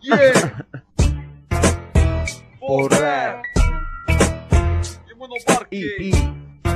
Yeah. For rap. يمونو باركي اي بي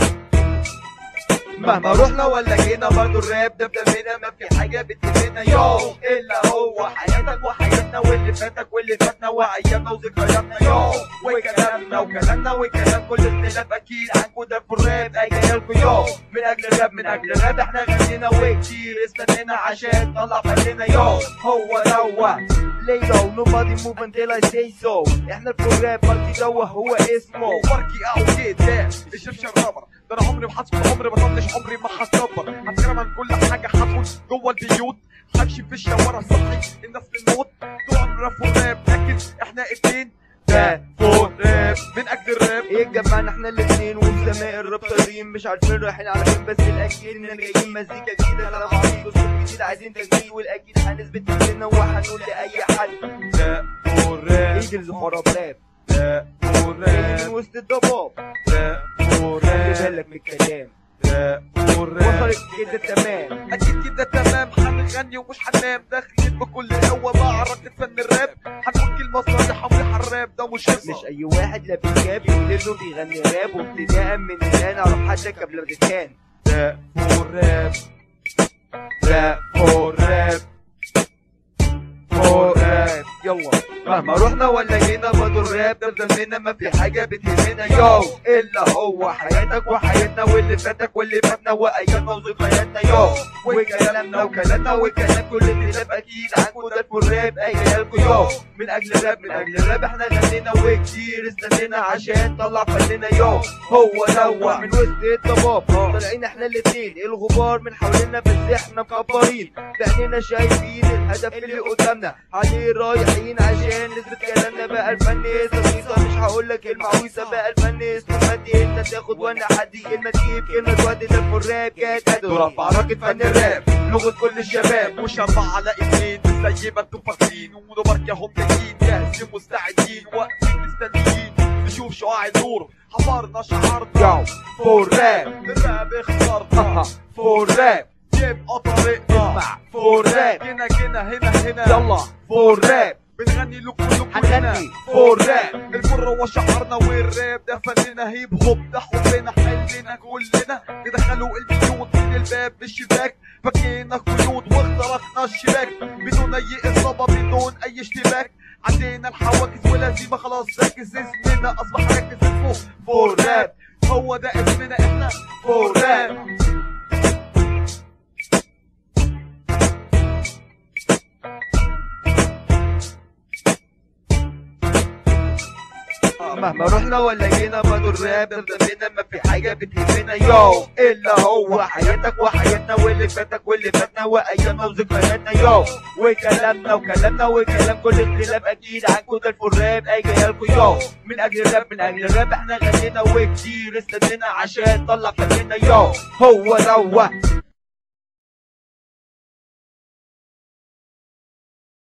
مهما رحنا ولا جينا برضو الراب ده بدمنا ما في حاجة بتهمنا يو إلا هو حياتك وحياتنا واللي فاتك واللي فاتنا وأيامنا وذكرياتنا يو وكلامنا وكلامنا وكلام كل اختلاف أكيد عنكو ده في الراب أي جايلكوا يو من أجل الراب من أجل الراب احنا غنينا وكتير استنينا عشان نطلع فننا يو هو دوا ليلو nobody move until I say so احنا في الراب بارتي دوا هو اسمه باركي او كده الشبشب رابر ده انا عمري ما حاسب عمري ما طنش عمري ما هتكبر هتكلم عن كل حاجه هدخل جوه البيوت همشي في الشوارع صحي الناس للموت طول راب وراب لكن احنا اتنين ده فور راب من اجل الراب ايه جمعنا احنا الاتنين وفي سماء الراب طايرين مش عارفين رايحين على فين بس الاكيد اننا جايين مزيكا جديده كلام عظيم اسلوب جديد عايزين تجديد والاكيد هنثبت نفسنا وهنقول لاي حد ده فور راب ايجلز خراب راب ده فور جاي من راب وسط الضباب ده فور خلي راب بالك من الكلام ده فور راب وصلت كده تمام اكيد كده تمام هنغني ومش هننام داخلين بكل قوه بعرف فن الراب هنقول كلمه صريحه مريحه الراب ده مش هزار مش اي واحد لا بيجاب يقول له بيغني راب وابتداء من هنا نعرف حدك قبل ما تتهان ده فور راب ده فور راب فور راب يلا مهما رحنا ولا جينا برضو الراب ده بدمنا ما في حاجة بتهمنا يو إلا هو حياتك وحياتنا واللي فاتك واللي فاتنا وأيامنا وذكرياتنا يو وكلامنا وكلامنا وكلام كل اختلاف أكيد عنكو ده في الراب أي جايلكوا يو من أجل الراب من أجل الراب احنا غنينا وكتير استنينا عشان نطلع فننا يو هو دوا من وسط الضباب طالعين احنا الاتنين الغبار من حوالينا بس احنا مكبرين بعينينا شايفين الهدف اللي قدامنا عليه رايحين عشان نثبت كلامنا بقى الفن رخيصة مش هقول لك المعويصة بقى الفن استفادي انت تاخد وانا حدي كلمة تجيب كلمة تودي ده في الراب كانت دول بعركة فن الراب لغة كل الشباب مش أربعة على اتنين زي ما انتم فاكرين ومباركة هم جايين جاهزين مستعدين واقفين مستنيين نشوف شعاع النور حفرنا شعارنا فور راب الراب اخترنا فور راب يبقى طريقنا اسمع فور راب جينا جينا هنا هنا يلا فور راب بنغني لكم كلنا هنغني فور راب الفر وشعرنا والراب ده فننا هيب هوب ده حبنا حلنا كلنا ندخلوا البيوت من الباب بالشباك فكينا قيود واخترقنا الشباك بدون اي اصابه بدون اي اشتباك عدينا الحواجز والهزيمه خلاص ركز اسمنا اصبح ركز اسمه فور راب هو ده اسمنا احنا فور راب مهما رحنا ولا جينا برضو الراب ده بدمنا ما في حاجة بتهمنا يو إلا هو حياتك وحياتنا واللي فاتك واللي فاتنا وأيامنا وذكرياتنا يو وكلامنا وكلامنا وكلام كل اختلاف أكيد عنكو ده الراب أي جايلكوا يو من أجل الراب من أجل الراب احنا غنينا وكتير استنينا عشان نطلع فننا يو هو دوا